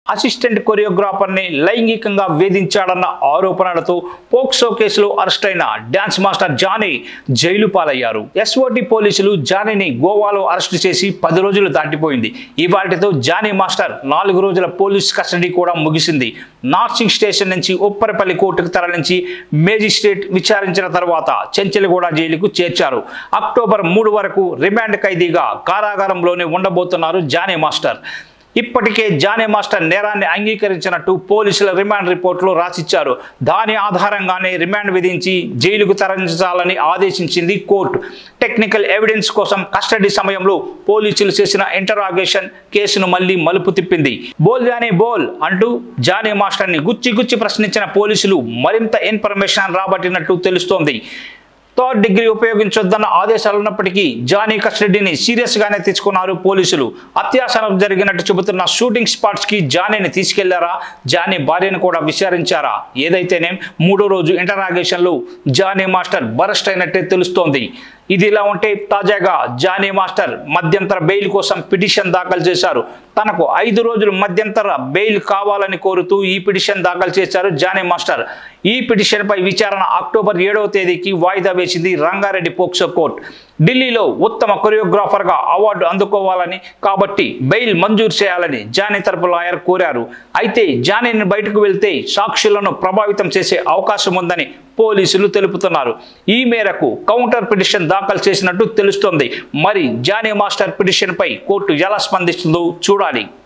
assistant choreographer ని లైంగికంగా వేధించాడన్న ఆరోపణలతో పోక్సో కేసులో అరెస్ట్ అయిన డాన్స్ మాస్టర్ జానీ జైలు పాలయ్యారు ఎస్ఓటి పోలీసులు జానీని గోవాలో అరెస్ట్ చేసి పది రోజులు దాటిపోయింది ఇవాటితో జానీ మాస్టర్ నాలుగు రోజుల పోలీస్ కస్టడీ కూడా ముగిసింది నార్సింగ్ స్టేషన్ నుంచి ఉప్పరపల్లి కోర్టుకు తరలించి మేజిస్ట్రేట్ విచారించిన తర్వాత చెంచలగూడ జైలుకు చేర్చారు అక్టోబర్ మూడు వరకు రిమాండ్ ఖైదీగా కారాగారంలోనే ఉండబోతున్నారు జానీ మాస్టర్ ఇప్పటికే జానీ మాస్టర్ నేరాన్ని అంగీకరించినట్టు పోలీసుల రిమాండ్ రిపోర్టులో రాసిచ్చారు దాని ఆధారంగానే రిమాండ్ విధించి జైలుకు తరలించాలని ఆదేశించింది కోర్టు టెక్నికల్ ఎవిడెన్స్ కోసం కస్టడీ సమయంలో పోలీసులు చేసిన ఇంటరాగేషన్ కేసును మళ్లీ మలుపు తిప్పింది బోల్ జానీ బోల్ అంటూ జానీ మాస్టర్ని గుచ్చి గుచ్చి ప్రశ్నించిన పోలీసులు మరింత ఇన్ఫర్మేషన్ రాబట్టినట్టు తెలుస్తోంది థర్డ్ డిగ్రీ ఉపయోగించొద్దన్న ఆదేశాలు ఉన్నప్పటికీ జానీ కస్టడీని సీరియస్ గానే తీసుకున్నారు పోలీసులు అత్యాసనం జరిగినట్టు చెబుతున్న షూటింగ్ స్పాట్స్ కి జానీని తీసుకెళ్లారా జానీ భార్యను కూడా విచారించారా ఏదైతేనే మూడో రోజు ఇంటరాగేషన్ లో జానీ మాస్టర్ బరస్ట్ అయినట్టే తెలుస్తోంది ఇది ఇలా ఉంటే తాజాగా జానీ మాస్టర్ మధ్యంతర బెయిల్ కోసం పిటిషన్ దాఖలు చేశారు తనకు ఐదు రోజులు మధ్యంతర బెయిల్ కావాలని కోరుతూ ఈ పిటిషన్ దాఖలు చేశారు జానీ మాస్టర్ ఈ పిటిషన్ పై విచారణ అక్టోబర్ ఏడవ తేదీకి వాయిదా వేసింది రంగారెడ్డి పోక్సో కోర్టు ఢిల్లీలో ఉత్తమ కొరియోగ్రాఫర్ గా అవార్డు అందుకోవాలని కాబట్టి బెయిల్ మంజూరు చేయాలని జానీ తరపు లాయర్ కోరారు అయితే జానీని బయటకు వెళ్తే సాక్షులను ప్రభావితం చేసే అవకాశం ఉందని పోలీసులు తెలుపుతున్నారు ఈ మేరకు కౌంటర్ పిటిషన్ దాఖలు చేసినట్టు తెలుస్తోంది మరి జానీ మాస్టర్ పిటిషన్ పై కోర్టు ఎలా స్పందిస్తుందో చూడాలి